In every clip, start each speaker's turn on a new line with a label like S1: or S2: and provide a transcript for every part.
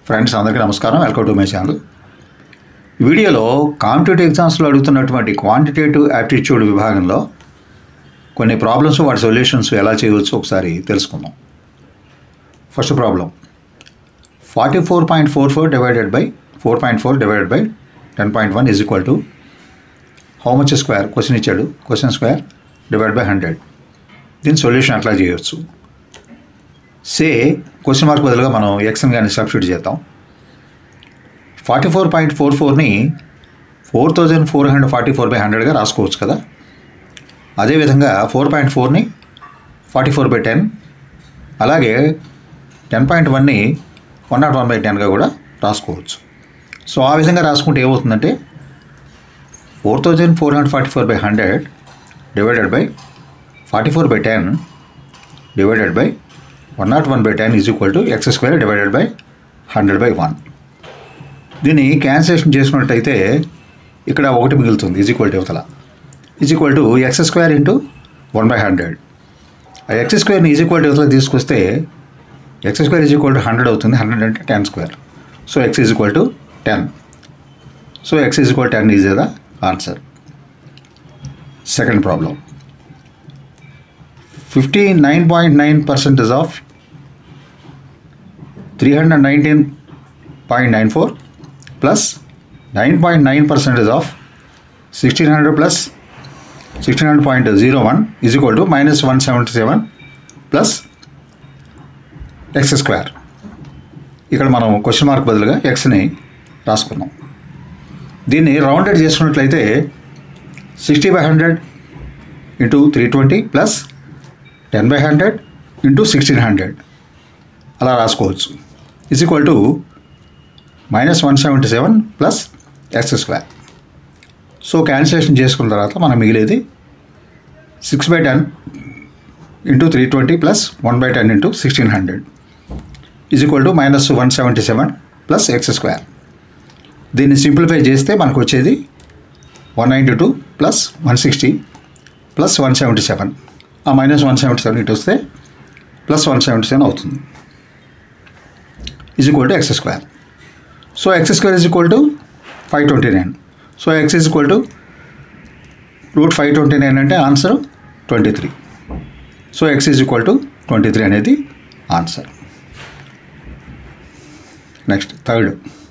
S1: friends అందరికీ నమస్కారం welcome to my channel ఈ వీడియోలో కాంపిటేటివ్ ఎగ్జామ్స్లో అడుగుతున్నటువంటి క్వాంటిటేటివ్ యాప్టిట్యూడ్ విభాగంలో కొన్ని ప్రాబ్లమ్స్ వాటి సొల్యూషన్స్ ఎలా చేయవచ్చు ఒకసారి తెలుసుకుందాం first problem forty four point four four divided by four point four divided by ten point one is equal to how much square question ఇచ్చాడు question square divide by hundred దీని solution అట్లా చేయవచ్చు సే question mark బదులుగా మనం ఎక్స్ని కానీ substitute చేద్దాం forty four point four ఫోర్ని four thousand four hundred forty four by హండ్రెడ్గా రాసుకోవచ్చు కదా అదేవిధంగా ఫోర్ పాయింట్ ఫోర్ని ఫార్టీ ఫోర్ బై టెన్ అలాగే టెన్ పాయింట్ వన్ని వన్ నాట్ వన్ బై టెన్గా కూడా రాసుకోవచ్చు సో ఆ విధంగా రాసుకుంటే ఏమవుతుందంటే four thousand four hundred forty four by hundred divided by forty four by ten divided by one nought one by ten is equal to x square divided by hundred by one దీన్ని cancellation చేసుకున్నట్టయితే ఇక్కడ ఒకటి మిగులుతుంది is equal to యువతల is equal to x square into one by hundred ఆ x స్క్వేర్ని is equal to యువతల తీసుకొస్తే x square is equal to hundred అవుతుంది హండ్రెడ్ అంటే ten square so x is equal to ten so x is equal ten is the answer second problem fifty nine point nine percentage of three hundred nineteen point nine four plus nine point nine percentage of sixteen hundred plus sixteen hundred point zero one is equal to minus one seventy seven plus x square ఇక్కడ మనం question mark బదులుగా ఎక్స్ని రాసుకున్నాం దీన్ని rounded చేసుకున్నట్లయితే sixty by hundred into three twenty plus ten by hundred into sixteen hundred అలా రాసుకోవచ్చు is equal to minus one seventy seven plus x square so cancellation చేసుకున్న తర్వాత మనం మిగిలేది six by ten into three twenty plus one by ten into sixteen hundred is equal to minus one seventy seven plus x square దీన్ని simplify చేస్తే మనకు వచ్చేది one ninety two plus one sixty plus one seventy seven ఆ minus one seventy seven ఇటు వస్తే plus one seventy seven అవుతుంది is equal to x square so x square is equal to five twenty nine so x is equal to root five twenty nine అంటే answer twenty three so x is equal to twenty three అనేది answer next third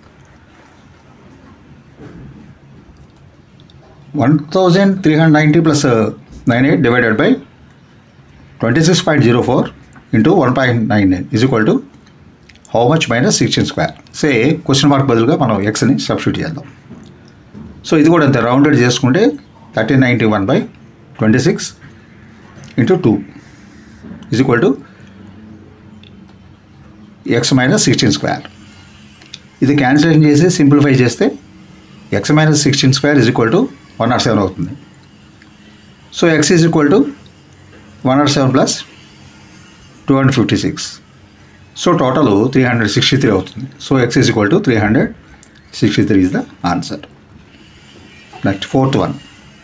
S1: one thousand three hundred ninety plus nine eight divided by twenty six point zero four into one point nine nine is equal to how much minus sixteen square say question mark బదులుగా మనం ఎక్స్ని substitute చేద్దాం so ఇది కూడా అంతే rounded చేసుకుంటే thirteen ninety one by twenty six into two is equal to x minus sixteen square ఇది cancellation చేసి simplify చేస్తే x minus sixteen square is equal to one nought seven అవుతుంది so x is equal to one nought seven plus two hundred fifty six so total three hundred sixty three అవుతుంది so x is equal to three hundred sixty three is the answer next fourth one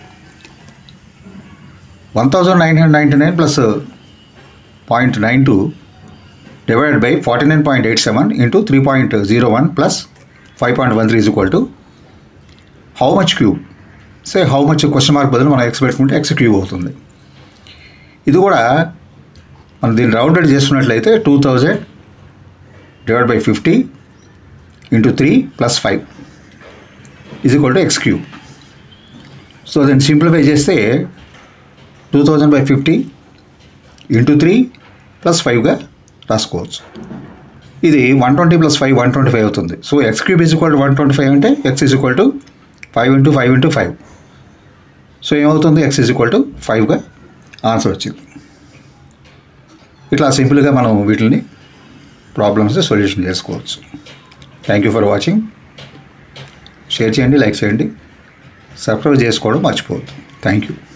S1: one thousand nine hundred ninety nine plus point nine two divided by forty nine point eight seven into three point zero one plus five point one three is equal to how much cube say how much question mark బదులు మనం X పెట్టుకుంటే X cube అవుతుంది ఇది కూడా మనం దీన్ని rounded చేసుకున్నట్లయితే two thousand divide by fifty into three plus five is equal to x cube so దీన్ని సింప్లిఫై చేస్తే two thousand by fifty into three plus ఫైవ్గా రాసుకోవచ్చు ఇది one twenty plus five one twenty five అవుతుంది so x cube is equal to one twenty five అంటే x is equal to five into five into five so ఏమవుతుంది x is equal to ఫైవ్గా answer వచ్చింది ఇట్లా సింపుల్గా మనం వీటిని problems solution చేసుకోవచ్చు thank you for watching share చేయండి లైక్ చేయండి సబ్స్క్రైబ్ చేసుకోవడం మర్చిపోవద్దు థ్యాంక్ యూ